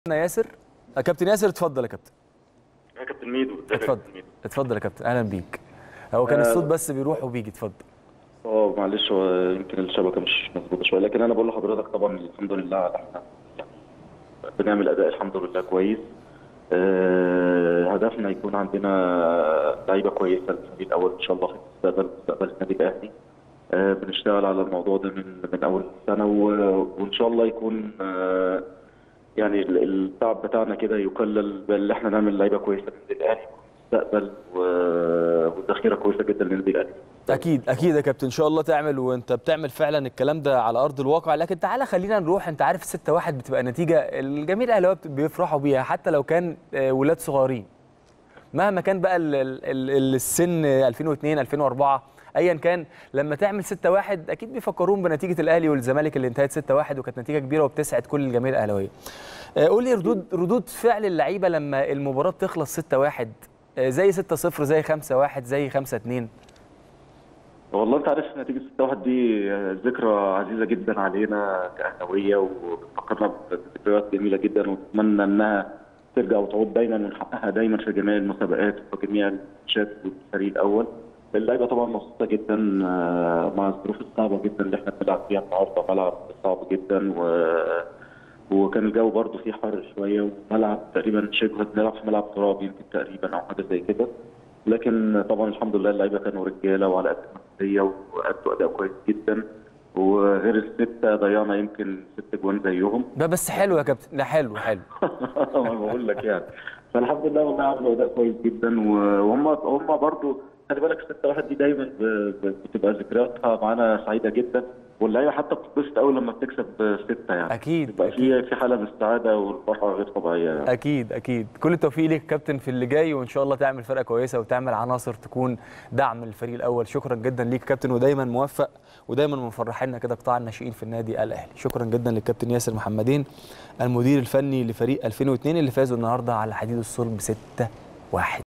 ياسر آه، كابتن ياسر اتفضل يا كابتن يا كابتن ميدو ازيك يا اتفضل كابتن ميدو اتفضل يا كابتن اهلا بيك هو كان آه. الصوت بس بيروح وبيجي اتفضل اه معلش هو يمكن الشبكه مش مظبوطه شويه لكن انا بقول لحضرتك طبعا الحمد لله على احنا يعني بنعمل اداء الحمد لله كويس آه، هدفنا يكون عندنا لعيبه كويسه الفريق الاول ان شاء الله في المستقبل مستقبل النادي الاهلي آه، بنشتغل على الموضوع ده من من اول السنه و- وان شاء الله يكون آه، يعني ال- التعب بتاعنا كده يقلل بان احنا نعمل لعيبه كويسه للنادي الاهلي مستقبل و- وذخيره كويسه جدا للنادي الاهلي اكيد اكيد يا كابتن ان شاء الله تعمل وانت بتعمل فعلا الكلام ده على ارض الواقع لكن تعالى خلينا نروح انت عارف 6 1 بتبقى نتيجه الجميع الاهلاويه بت- بيفرحوا بيها حتى لو كان آه، ولاد صغيرين مهما كان بقى ال- ال- ال- السن 2002 2004 ايا كان لما تعمل 6 1 اكيد بيفكرون بنتيجه الاهلي والزمالك اللي انتهت 6 1 وكانت نتيجه كبيره وبتسعد كل الجماهير الاهلاويه آه، قول لي ردود ردود فعل اللعيبه لما المباراه تخلص 6 1 زي 6 0 زي 5 1 زي 5 2 والله انت عارف نتيجه 6-1 دي ذكرى عزيزه جدا علينا كاهلاويه وبتفكرنا بذكريات جميله جدا ونتمنى انها ترجع وتعود دايما ونحققها دايما في جميع المسابقات وفي جميع الماتشات والفريق الاول. اللعيبه طبعا مبسوطه جدا آه، مع الظروف الصعبه جدا اللي احنا بنلعب فيها النهارده ملعب صعب جدا و وكان الجو برضه فيه حر شويه وملعب تقريبا شبه بنلعب في ملعب تراب يمكن تقريبا او حاجه زي كده لكن طبعا الحمد لله اللعيبه كانوا رجاله وعلى قد المسؤوليه وادوا اداء كويس جدا وغير السته ضيعنا يمكن ست جوان زيهم ده بس حلو يا كابتن ده حلو حلو انا بقول لك يعني فالحمد لله والله عملوا اداء كويس جدا و- وهم هم برضه خلي بالك 6 1 دي دايما ب- ب- بتبقى ذكرياتها معانا سعيده جدا واللعيبه حتى بتتبسط قوي لما بتكسب سته يعني اكيد بيبقى في في حاله من السعاده والفرحه غير طبيعيه يعني. اكيد اكيد كل التوفيق ليك يا كابتن في اللي جاي وان شاء الله تعمل فرقه كويسه وتعمل عناصر تكون دعم للفريق الاول شكرا جدا ليك يا كابتن ودايما موفق ودايما مفرحنا كده قطاع الناشئين في النادي الاهلي شكرا جدا للكابتن ياسر محمدين المدير الفني لفريق 2002 اللي فازوا النهارده على حديد الصلب 6 1